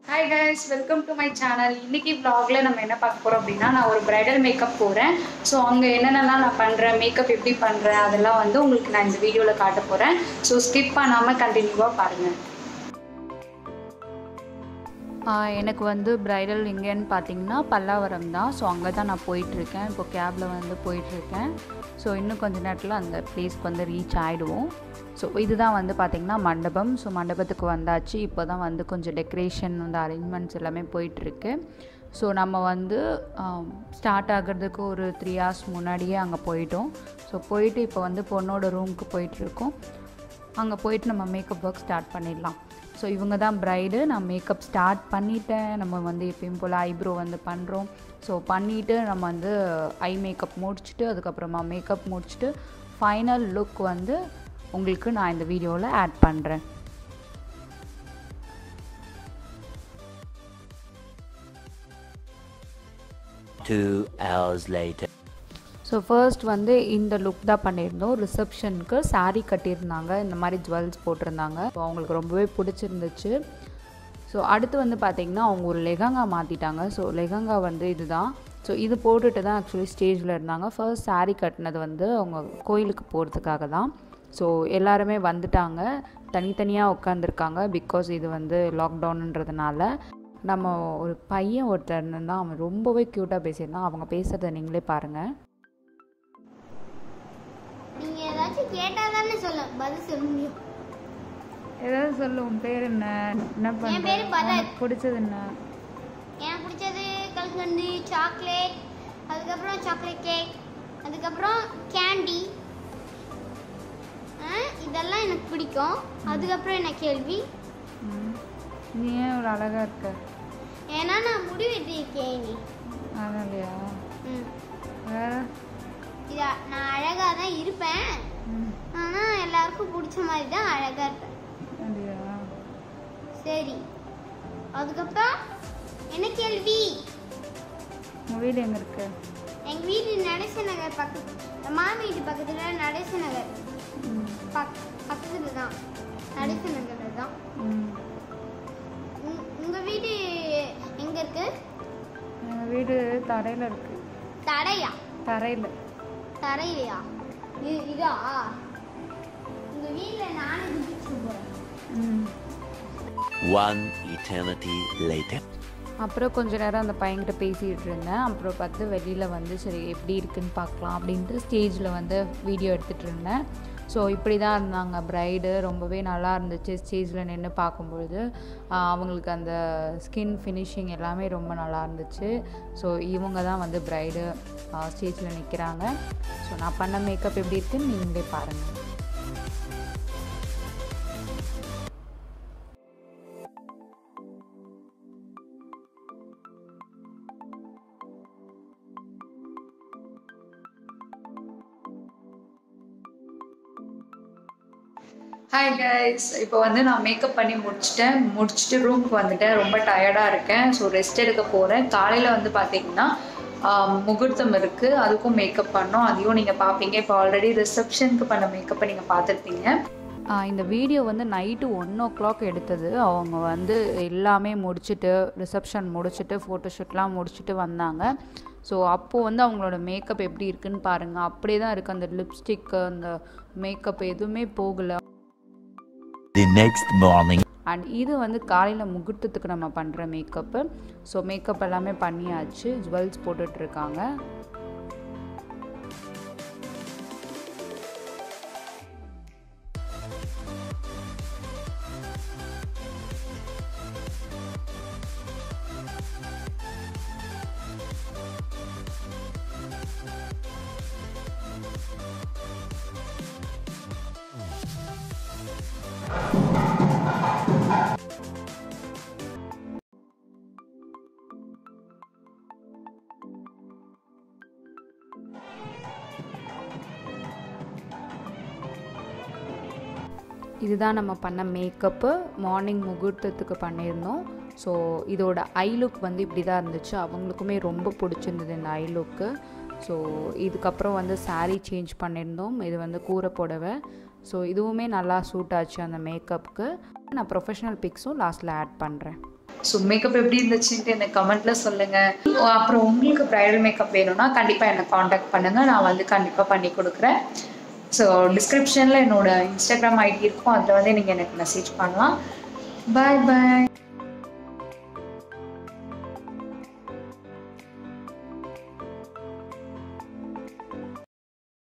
Hi guys welcome to my channel இன்னைக்கு vlogல நம்ம என்ன பார்க்க போகிறோம் அப்படின்னா நான் ஒரு பிரைடல் மேக்கப் போகிறேன் ஸோ அங்கே என்னென்னலாம் நான் பண்ணுறேன் மேக்கப் எப்படி பண்ணுறேன் அதெல்லாம் வந்து உங்களுக்கு நான் இந்த வீடியோவில் காட்ட போகிறேன் ஸோ ஸ்கிப் பண்ணாமல் கண்டினியூவாக பாருங்கள் எனக்கு வந்து ப்ரைடல் எங்கேன்னு பார்த்தீங்கன்னா பல்லாவரம் தான் ஸோ அங்கே தான் நான் போயிட்டுருக்கேன் இப்போ கேபில் வந்து போயிட்டுருக்கேன் ஸோ இன்னும் கொஞ்ச நேரத்தில் அந்த பிளேஸ்க்கு வந்து ரீச் ஆகிடுவோம் ஸோ இதுதான் வந்து பார்த்திங்கன்னா மண்டபம் ஸோ மண்டபத்துக்கு வந்தாச்சு இப்போ தான் வந்து கொஞ்சம் டெக்கரேஷன் வந்து அரேஞ்ச்மெண்ட்ஸ் எல்லாமே போயிட்டுருக்கு ஸோ நம்ம வந்து ஸ்டார்ட் ஆகிறதுக்கு ஒரு த்ரீ ஹவர்ஸ் முன்னாடியே அங்கே போயிட்டோம் ஸோ போயிட்டு இப்போ வந்து பொண்ணோட ரூமுக்கு போயிட்டுருக்கோம் அங்கே போயிட்டு நம்ம மேக்கப் ஒர்க் ஸ்டார்ட் பண்ணிடலாம் ஸோ இவங்க தான் ப்ரைடு நான் மேக்கப் ஸ்டார்ட் பண்ணிட்டேன் நம்ம வந்து எப்பயும் போல் ஐப்ரோ வந்து பண்ணுறோம் ஸோ பண்ணிவிட்டு நம்ம வந்து ஐ மேக்கப் முடிச்சுட்டு அதுக்கப்புறமா மேக்கப் முடிச்சுட்டு ஃபைனல் லுக் வந்து உங்களுக்கு நான் இந்த வீடியோவில் ஆட் பண்ணுறேன் Two hours later. So first வந்து இந்த லுக் தான் பண்ணியிருந்தோம் ரிசப்ஷனுக்கு saree கட்டியிருந்தாங்க இந்த மாதிரி ஜுவல்ஸ் போட்டிருந்தாங்க ஸோ அவங்களுக்கு ரொம்பவே பிடிச்சிருந்துச்சு ஸோ அடுத்து வந்து பார்த்திங்கன்னா அவங்க ஒரு லெஹங்கா மாற்றிட்டாங்க ஸோ லெஹங்கா வந்து இதுதான் ஸோ இது போட்டுட்டு தான் ஆக்சுவலி ஸ்டேஜில் இருந்தாங்க ஃபர்ஸ்ட் saree கட்டினது வந்து அவங்க கோயிலுக்கு போகிறதுக்காக தான் ஸோ எல்லாருமே வந்துட்டாங்க தனித்தனியாக உட்காந்துருக்காங்க பிகாஸ் இது வந்து லாக்டவுனுன்றதுனால நம்ம ஒரு பையன் ஒருத்தர் இருந்தால் அவன் ரொம்பவே க்யூட்டாக பேசியிருந்தான் அவங்க பேசுகிறத நீங்களே பாருங்கள் நீங்க ஏதாச்சும் கேட்டா தானே சொல்ல பதில் சொல்ல முடியும் ஏதாவது சொல்லு உன் பேர் என்ன என்ன என் பேரு பண்ணுற பரத். உனக்கு பிடிச்சது என்ன எனக்கு பிடிச்சது கல்கண்டு சாக்லேட் அதுக்கப்புறம் சாக்லேட் கேக் அதுக்கப்புறம் கேண்டி இதெல்லாம் எனக்கு பிடிக்கும் அதுக்கப்புறம் என்ன கேள்வி ம். நீ ஏன் ஒரு அழகா இருக்க ஏன்னா நான் முடி வெட்டியிருக்கேன் இனி அதனாலயா ம் வேற இதா நான் அழகாக தான் இருப்பேன் ம். ஆனால் எல்லாருக்கும் பிடிச்ச மாதிரி தான் அழகாக இருப்பேன் அப்படியா சரி அதுக்கப்புறம் என்ன கேள்வி உங்கள் வீடு எங்கே இருக்கு எங்க வீடு நடேச நகர் பக்கத்து என் மாமி வீட்டு பக்கத்துல நடேச நகர் ம். பக் பக்கத்துல தான் நடேச நகர்ல தான் ம். உங்- உங்க வீடு எங்க இருக்கு எங்கள் வீடு தரையில் இருக்கு தடையா தரையில் தரையிலையா இது இதா உங்க வீட்ல நானே குதிச்சு போறேன் ம் One eternity later. அப்புறம் கொஞ்ச நேரம் அந்த பையன்கிட்ட பேசிகிட்டு இருந்தேன் அப்புறம் பார்த்து வெளியில் வந்து சரி எப்படி இருக்குன்னு பார்க்கலாம் அப்படின்ட்டு ஸ்டேஜில் வந்து வீடியோ எடுத்துகிட்டு இருந்தேன் ஸோ இப்படி தான் இருந்தாங்க ப்ரைடு ரொம்பவே நல்லா இருந்துச்சு ஸ்டேஜில் நின்று பார்க்கும்பொழுது ஆஹ் அவங்களுக்கு அந்த ஸ்கின் ஃபினிஷிங் எல்லாமே ரொம்ப நல்லா இருந்துச்சு ஸோ இவங்க தான் வந்து ப்ரைடு ஸ்டேஜில் நிற்கிறாங்க ஸோ நான் பண்ண மேக்கப் எப்படி இருக்குன்னு நீங்களே பாருங்கள் ஹாய் கைஸ் இப்போ வந்து நான் மேக்கப் பண்ணி முடிச்சிட்டேன் முடிச்சுட்டு ரூமுக்கு வந்துட்டேன் ரொம்ப டயர்டாக இருக்கேன் ஸோ ரெஸ்ட் எடுக்க போகிறேன் காலையில் வந்து பார்த்தீங்கன்னா ஆம், முகூர்த்தம் இருக்குது அதுக்கும் மேக்கப் பண்ணோம் அதையும் நீங்கள் பார்ப்பீங்க இப்போ ஆல்ரெடி ரிசப்ஷனுக்கு பண்ண மேக்கப்பை நீங்கள் பார்த்துருப்பீங்க ஆஹ் இந்த வீடியோ வந்து நைட்டு ஒன் ஓ கிளாக் எடுத்தது அவங்க வந்து எல்லாமே முடிச்சுட்டு ரிசப்ஷன் முடிச்சுட்டு ஃபோட்டோஷூட்லாம் முடிச்சுட்டு வந்தாங்க ஸோ அப்போது வந்து அவங்களோட மேக்கப் எப்படி இருக்குன்னு பாருங்கள் அப்படியே தான் இருக்குது அந்த லிப்ஸ்டிக்கு அந்த மேக்கப் எதுவுமே போகலை The next morning. அண்ட் இது வந்து காலையில் முகூர்த்தத்துக்கு நம்ம பண்ணுற மேக்கப்பு ஸோ மேக்கப் எல்லாமே பண்ணியாச்சு ஜுவல்ஸ் போட்டுட்ருக்காங்க இதுதான் நம்ம பண்ண மேக்கப்பு மார்னிங் முகூர்த்தத்துக்கு பண்ணியிருந்தோம் ஸோ இதோட ஐ லுக் வந்து இப்படி தான் இருந்துச்சு அவங்களுக்குமே ரொம்ப பிடிச்சிருந்தது இந்த ஐ லுக்கு ஸோ இதுக்கப்புறம் வந்து saree சேஞ்ச் பண்ணியிருந்தோம் இது வந்து கூரை புடவை ஸோ இதுவுமே நல்லா சூட் ஆச்சு அந்த மேக்கப்புக்கு நான் ப்ரொஃபஷனல் பிக்ஸும் லாஸ்ட்டில் ஆட் பண்ணுறேன் ஸோ மேக்கப் எப்படி இருந்துச்சுன்ட்டு எனக்கு கமெண்ட்ல சொல்லுங்க அப்புறம் உங்களுக்கு ப்ரைடல் மேக்கப் வேணும்னா கண்டிப்பாக என்னை காண்டாக்ட் பண்ணுங்க நான் வந்து கண்டிப்பாக பண்ணி கொடுக்குறேன் ஸோ டிஸ்கிரிப்ஷனில் என்னோட இன்ஸ்டாகிராம் ஐடி இருக்கும் அதில் வந்து நீங்கள் எனக்கு மெசேஜ் பண்ணலாம் பாய் பாய்